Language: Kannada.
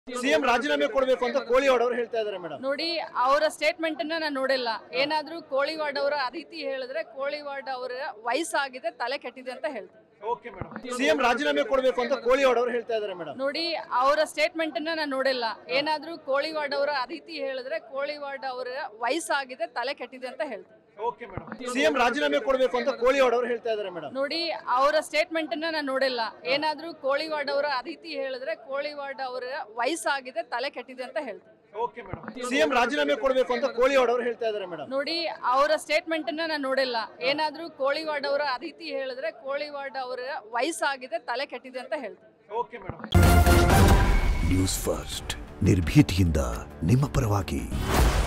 ಸಿಎಂ ರಾಜೀನಾಮೆ ಕೊಡಬೇಕು ಅಂತ ಕೋಳಿವಾಡ್ ಅವರು ಹೇಳ್ತಾ ಇದ್ದಾರೆ ಮೇಡಮ್ ನೋಡಿ ಅವರ ಸ್ಟೇಟ್ಮೆಂಟ್ ಅನ್ನ ನಾನು ನೋಡಿಲ್ಲ ಏನಾದ್ರೂ ಕೋಳಿವಾಡ್ ಅವರ ಆ ರೀತಿ ಹೇಳಿದ್ರೆ ಕೋಳಿವಾಡ್ ಅವರ ವಯಸ್ಸಾಗಿದೆ ತಲೆ ಕೆಟ್ಟಿದೆ ಅಂತ ಹೇಳ್ತಾರೆ ಓಕೆ ಮೇಡಮ್ ಸಿಎಂ ರಾಜೀನಾಮೆ ಕೊಡಬೇಕು ಅಂತ ಕೋಳಿವಾಡ್ ಅವರು ಹೇಳ್ತಾ ಇದ್ದಾರೆ ಮೇಡಮ್ ನೋಡಿ ಅವರ ಸ್ಟೇಟ್ಮೆಂಟ್ ಅನ್ನ ನಾನು ನೋಡಿಲ್ಲ ಏನಾದ್ರೂ ಕೋಳಿವಾಡ್ ಅವರ ಆ ರೀತಿ ಹೇಳಿದ್ರೆ ಕೋಳಿವಾಡ್ ಅವರ ವಯಸ್ಸಾಗಿದೆ ತಲೆ ಕೆಟ್ಟಿದೆ ಅಂತ ಹೇಳ್ತಾರೆ ಓಕೆ ಮೇಡಮ್ ಸಿಎಂ ರಾಜೀನಾಮೆ ಕೊಡಬೇಕು ಅಂತ ಕೋಳಿವಾಡ್ ಅವರು ಹೇಳ್ತಾ ಇದ್ದಾರೆ ಮೇಡಮ್ ನೋಡಿ ಅವರ ಸ್ಟೇಟ್ಮೆಂಟ್ ಅನ್ನ ನಾನು ನೋಡಿಲ್ಲ ಏನಾದ್ರೂ ಕೋಳಿವಾಡ್ ಅವರ ಆ ರೀತಿ ಹೇಳಿದ್ರೆ ಕೋಳಿವಾಡ್ ಅವರ ವಯಸ್ಸಾಗಿದೆ ತಲೆ ಕೆಟ್ಟಿದೆ ಅಂತ ಹೇಳ್ತಾರೆ ಓಕೆ ಮೇಡಮ್ ಸಿಎಂ ರಾಜೀನಾಮೆ ಕೊಡಬೇಕು ಅಂತ ಕೋಳಿವಾಡ್ ಅವರು ಹೇಳ್ತಾ ಇದ್ದಾರೆ ಮೇಡಮ್ ನೋಡಿ ಅವರ ಸ್ಟೇಟ್ಮೆಂಟ್ ಅನ್ನ ನಾನು ನೋಡಿಲ್ಲ ಏನಾದ್ರೂ ಕೋಳಿವಾಡ್ ಅವರ ಆ ರೀತಿ ಹೇಳಿದ್ರೆ ಕೋಳಿವಾಡ್ ಅವರ ವಯಸ್ಸಾಗಿದೆ ತಲೆ ಕೆಟ್ಟಿದೆ ಅಂತ ಹೇಳ್ತಾರೆ ಓಕೆ ಮೇಡಮ್ ನ್ಯೂಸ್ ಫಸ್ಟ್ ನಿರ್ಭೀತಿಯಿಂದ ನಿಮ್ಮ ಪರವಾಗಿ